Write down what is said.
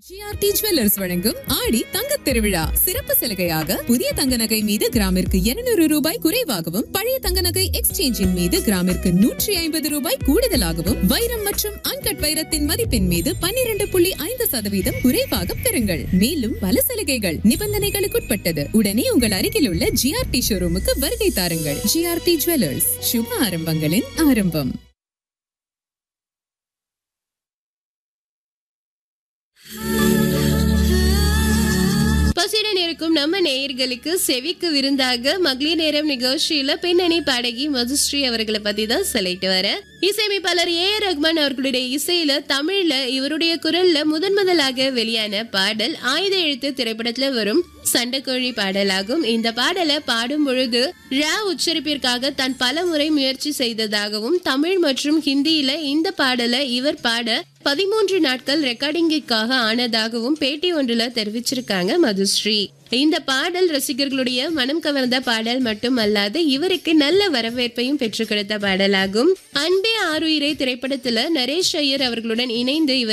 GRT jewellers வழங்கும் ஆடி தங்கத் திருவிழா சிறப்பு சலுகையாக புதிய தங்க நகை மீது கிராமிற்கு 200 ரூபாய் குறைவாகவும் பழைய தங்க நகை எக்ஸ்சேஞ்சின் மீது கிராமிற்கு நூற்றி ஐம்பது ரூபாய் கூடுதலாகவும் வைரம் மற்றும் அன்கட் வைரத்தின் மதிப்பின் மீது 12.5% புள்ளி ஐந்து சதவீதம் குறைவாக பெறுங்கள் மேலும் பல சலுகைகள் நிபந்தனைகளுக்குட்பட்டது உடனே உங்கள் அருகில் உள்ள ஜிஆர்டி ஷோரூமுக்கு வருகை தாருங்கள் ஜிஆர்டி ஜுவல்லர்ஸ் சுப ஆரம்பங்களின் ஆரம்பம் பசியுடன் இருக்கும் நம்ம நேயர்களுக்கு செவிக்கு விருந்தாக மகளிர் நேரம் நிகழ்ச்சியில பின்னணி பாடகி மதுஸ்ரீ அவர்களை பத்தி தான் சொல்லிட்டு வர இசையமைப்பாளர் ஏ ஆர் ரஹ்மான் அவர்களுடைய இசையில தமிழ்ல இவருடைய குரல்ல முதன் முதலாக வெளியான பாடல் ஆயுத எழுத்து திரைப்படத்துல வரும் சண்டைக்கோழி பாடலாகும் இந்த பாடலை பாடும் பொழுது ரா உச்சரிப்பிற்காக தான் பல முறை முயற்சி செய்ததாகவும் தமிழ் மற்றும் ஹிந்தியில இந்த பாடலை இவர் பாட பதிமூன்று நாட்கள் ரெக்கார்டிங்கிற்காக ஆனதாகவும் பேட்டி ஒன்றுல தெரிவிச்சிருக்காங்க மதுஸ்ரீ இந்த பாடல் ரசிகர்களுடைய மனம் கவர்ந்த பாடல் மட்டுமல்லாது இவருக்கு நல்ல வரவேற்பையும் பெற்றுக் கொடுத்த பாடலாகும் அன்பே ஆறுயிரை திரைப்படத்துல நரேஷ் ஐயர் அவர்களுடன் இணைந்து இவர்